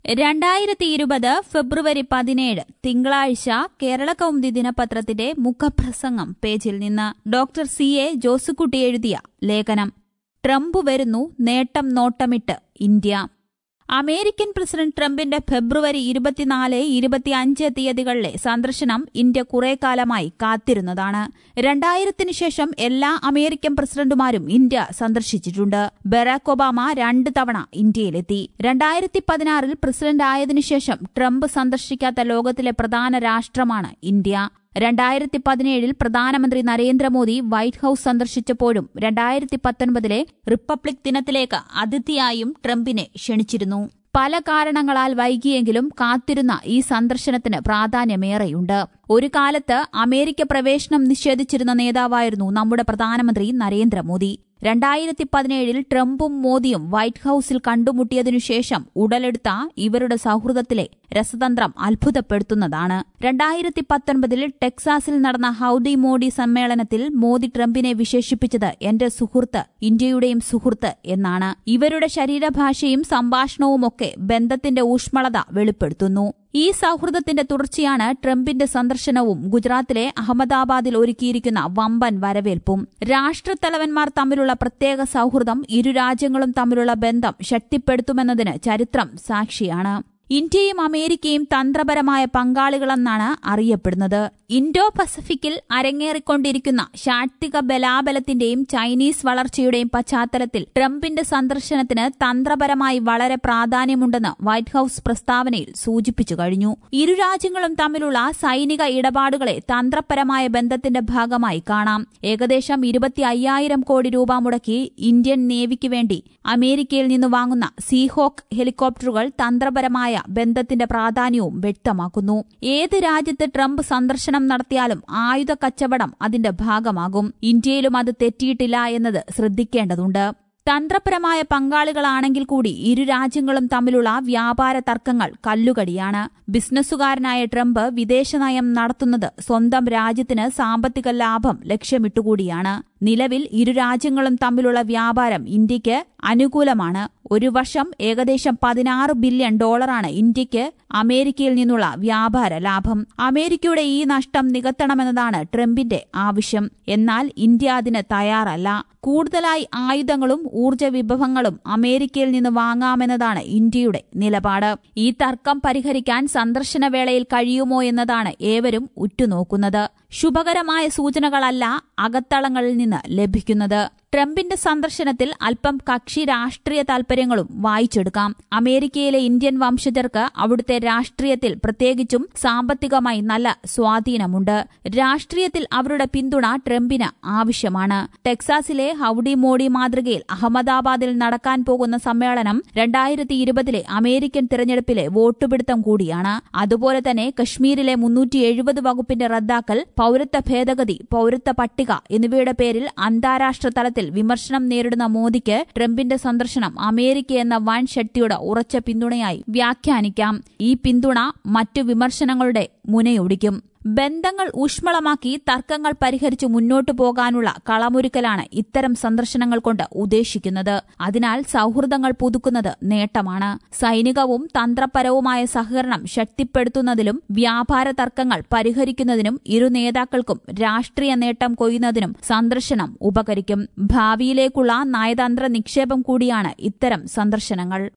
രണ്ടായിരത്തി ഇരുപത് ഫെബ്രുവരി പതിനേഴ് തിങ്കളാഴ്ച കേരള കൗമുദി ദിനപത്രത്തിന്റെ മുഖപ്രസംഗം പേജിൽ നിന്ന് ഡോക്ടർ സി എ ജോസുകുട്ടി എഴുതിയ ലേഖനം ട്രംപ് വരുന്നു നേട്ടം നോട്ടമിട്ട് ഇന്ത്യ അമേരിക്കൻ പ്രസിഡന്റ് ട്രംപിന്റെ ഫെബ്രുവരി ഇരുപത്തിനാല് ഇരുപത്തിയഞ്ച് തീയതികളിലെ സന്ദർശനം ഇന്ത്യ കുറെ കാലമായി കാത്തിരുന്നതാണ് രണ്ടായിരത്തിനു ശേഷം എല്ലാ അമേരിക്കൻ പ്രസിഡന്റുമാരും ഇന്ത്യ സന്ദർശിച്ചിട്ടുണ്ട് ബറാക് ഒബാമ രണ്ട് തവണ ഇന്ത്യയിലെത്തി രണ്ടായിരത്തി പതിനാറിൽ പ്രസിഡന്റ് ആയതിനു ശേഷം ട്രംപ് സന്ദർശിക്കാത്ത ലോകത്തിലെ പ്രധാന രാഷ്ട്രമാണ് ഇന്ത്യ രണ്ടായിരത്തി പതിനേഴിൽ പ്രധാനമന്ത്രി നരേന്ദ്രമോദി വൈറ്റ് ഹൌസ് സന്ദർശിച്ചപ്പോഴും രണ്ടായിരത്തി പത്തൊൻപതിലെ റിപ്പബ്ലിക് ദിനത്തിലേക്ക് അതിഥിയായും ട്രംപിനെ ക്ഷണിച്ചിരുന്നു പല കാരണങ്ങളാൽ വൈകിയെങ്കിലും കാത്തിരുന്ന ഈ സന്ദർശനത്തിന് പ്രാധാന്യമേറെയുണ്ട് ഒരു കാലത്ത് അമേരിക്ക പ്രവേശനം നിഷേധിച്ചിരുന്ന നേതാവായിരുന്നു നമ്മുടെ പ്രധാനമന്ത്രി നരേന്ദ്രമോദി രണ്ടായിരത്തി പതിനേഴിൽ ട്രംപും മോദിയും വൈറ്റ് ഹൌസിൽ കണ്ടുമുട്ടിയതിനു ശേഷം ഉടലെടുത്ത ഇവരുടെ സൗഹൃദത്തിലെ രസതന്ത്രം അത്ഭുതപ്പെടുത്തുന്നതാണ് രണ്ടായിരത്തി പത്തൊൻപതിൽ ടെക്സാസിൽ നടന്ന ഹൌഡി മോഡി സമ്മേളനത്തിൽ മോദി ട്രംപിനെ വിശേഷിപ്പിച്ചത് എന്റെ സുഹൃത്ത് ഇന്ത്യയുടെയും സുഹൃത്ത് എന്നാണ് ഇവരുടെ ശരീരഭാഷയും സംഭാഷണവുമൊക്കെ ബന്ധത്തിന്റെ ഊഷ്മളത വെളിപ്പെടുത്തുന്നു ഈ സൗഹൃദത്തിന്റെ തുടർച്ചയാണ് ട്രംപിന്റെ സന്ദർശനവും ഗുജറാത്തിലെ അഹമ്മദാബാദിൽ ഒരുക്കിയിരിക്കുന്ന വമ്പൻ വരവേൽപ്പും രാഷ്ട്രത്തലവന്മാർ തമ്മിലുള്ള പ്രത്യേക സൗഹൃദം ഇരു രാജ്യങ്ങളും തമ്മിലുള്ള ബന്ധം ശക്തിപ്പെടുത്തുമെന്നതിന് ചരിത്രം സാക്ഷിയാണ് ഇന്ത്യയും അമേരിക്കയും തന്ത്രപരമായ പങ്കാളികളെന്നാണ് അറിയപ്പെടുന്നത് ഇൻഡോ പസഫിക്കിൽ അരങ്ങേറിക്കൊണ്ടിരിക്കുന്ന ശാക്തിക ബലാബലത്തിന്റെയും ചൈനീസ് വളർച്ചയുടെയും പശ്ചാത്തലത്തിൽ ട്രംപിന്റെ സന്ദർശനത്തിന് തന്ത്രപരമായി വളരെ പ്രാധാന്യമുണ്ടെന്ന് വൈറ്റ് ഹൌസ് പ്രസ്താവനയിൽ സൂചിപ്പിച്ചു കഴിഞ്ഞു ഇരു രാജ്യങ്ങളും തമ്മിലുള്ള സൈനിക ഇടപാടുകളെ തന്ത്രപരമായ ബന്ധത്തിന്റെ ഭാഗമായി കാണാം ഏകദേശം ഇരുപത്തി അയ്യായിരം കോടി രൂപ മുടക്കി ഇന്ത്യൻ നേവിക്ക് വേണ്ടി അമേരിക്കയിൽ നിന്ന് വാങ്ങുന്ന സീഹോക്ക് ഹെലികോപ്റ്ററുകൾ തന്ത്രപരമായ ബന്ധത്തിന്റെ പ്രാധാന്യവും വ്യക്തമാക്കുന്നു ഏത് രാജ്യത്ത് ട്രംപ് സന്ദർശനം നടത്തിയാലും ആയുധ കച്ചവടം അതിന്റെ ഭാഗമാകും ഇന്ത്യയിലും അത് തെറ്റിയിട്ടില്ല എന്നത് ശ്രദ്ധിക്കേണ്ടതുണ്ട് തന്ത്രപരമായ പങ്കാളികളാണെങ്കിൽ കൂടി ഇരു രാജ്യങ്ങളും തമ്മിലുള്ള വ്യാപാര തർക്കങ്ങൾ കല്ലുകടിയാണ് ബിസിനസ്സുകാരനായ ട്രംപ് വിദേശനയം നടത്തുന്നത് സ്വന്തം രാജ്യത്തിന് സാമ്പത്തിക ലാഭം ലക്ഷ്യമിട്ടുകൂടിയാണ് നിലവിൽ ഇരു രാജ്യങ്ങളും തമ്മിലുള്ള വ്യാപാരം ഇന്ത്യക്ക് അനുകൂലമാണ് ഒരു വർഷം ഏകദേശം പതിനാറ് ബില്യൺ ഡോളറാണ് ഇന്ത്യക്ക് അമേരിക്കയിൽ നിന്നുള്ള വ്യാപാര ലാഭം അമേരിക്കയുടെ ഈ നഷ്ടം നികത്തണമെന്നതാണ് ട്രംപിന്റെ ആവശ്യം എന്നാൽ ഇന്ത്യ അതിന് തയ്യാറല്ല കൂടുതലായി ആയുധങ്ങളും ഊർജ്ജ വിഭവങ്ങളും അമേരിക്കയിൽ നിന്ന് വാങ്ങാമെന്നതാണ് ഇന്ത്യയുടെ നിലപാട് ഈ തർക്കം പരിഹരിക്കാൻ സന്ദർശന വേളയിൽ കഴിയുമോ എന്നതാണ് ഏവരും ഉറ്റുനോക്കുന്നത് ശുഭകരമായ സൂചനകളല്ല അകത്തളങ്ങളിൽ നിന്ന് ലഭിക്കുന്നത് ട്രംപിന്റെ സന്ദർശനത്തിൽ അല്പം കക്ഷി രാഷ്ട്രീയ താൽപര്യങ്ങളും വായിച്ചെടുക്കാം അമേരിക്കയിലെ ഇന്ത്യൻ വംശജർക്ക് അവിടുത്തെ രാഷ്ട്രീയത്തിൽ പ്രത്യേകിച്ചും സാമ്പത്തികമായി നല്ല സ്വാധീനമുണ്ട് രാഷ്ട്രീയത്തിൽ അവരുടെ പിന്തുണ ട്രംപിന് ആവശ്യമാണ് ടെക്സാസിലെ ഹൌഡി മോഡി മാതൃകയിൽ അഹമ്മദാബാദിൽ നടക്കാൻ പോകുന്ന സമ്മേളനം രണ്ടായിരത്തി ഇരുപതിലെ അമേരിക്കൻ തിരഞ്ഞെടുപ്പിലെ വോട്ടുപിടുത്തം കൂടിയാണ് അതുപോലെ തന്നെ കശ്മീരിലെ മുന്നൂറ്റി എഴുപത് വകുപ്പിന്റെ റദ്ദാക്കൽ പൌരത്വ ഭേദഗതി പൌരത്വ പട്ടിക എന്നിവയുടെ പേരിൽ അന്താരാഷ്ട്ര തലത്തിൽ വിമർശനം നേരിടുന്ന മോദിക്ക് ട്രംപിന്റെ സന്ദർശനം അമേരിക്ക എന്ന വൻ ശക്തിയുടെ ഉറച്ച പിന്തുണയായി വ്യാഖ്യാനിക്കാം ഈ പിന്തുണ മറ്റു വിമർശനങ്ങളുടെ മുനയൊടിക്കും ബന്ധങ്ങൾ ഊഷ്മളമാക്കി തർക്കങ്ങൾ പരിഹരിച്ച് മുന്നോട്ടു പോകാനുള്ള കളമൊരുക്കലാണ് ഇത്തരം സന്ദർശനങ്ങൾ കൊണ്ട് ഉദ്ദേശിക്കുന്നത് അതിനാൽ സൌഹൃദങ്ങൾ പുതുക്കുന്നത് നേട്ടമാണ് സൈനികവും തന്ത്രപരവുമായ സഹകരണം ശക്തിപ്പെടുത്തുന്നതിലും വ്യാപാര തർക്കങ്ങൾ പരിഹരിക്കുന്നതിനും ഇരു നേതാക്കൾക്കും രാഷ്ട്രീയ നേട്ടം കൊയ്യുന്നതിനും സന്ദർശനം ഉപകരിക്കും ഭാവിയിലേക്കുള്ള നയതന്ത്ര നിക്ഷേപം കൂടിയാണ് ഇത്തരം സന്ദർശനങ്ങൾ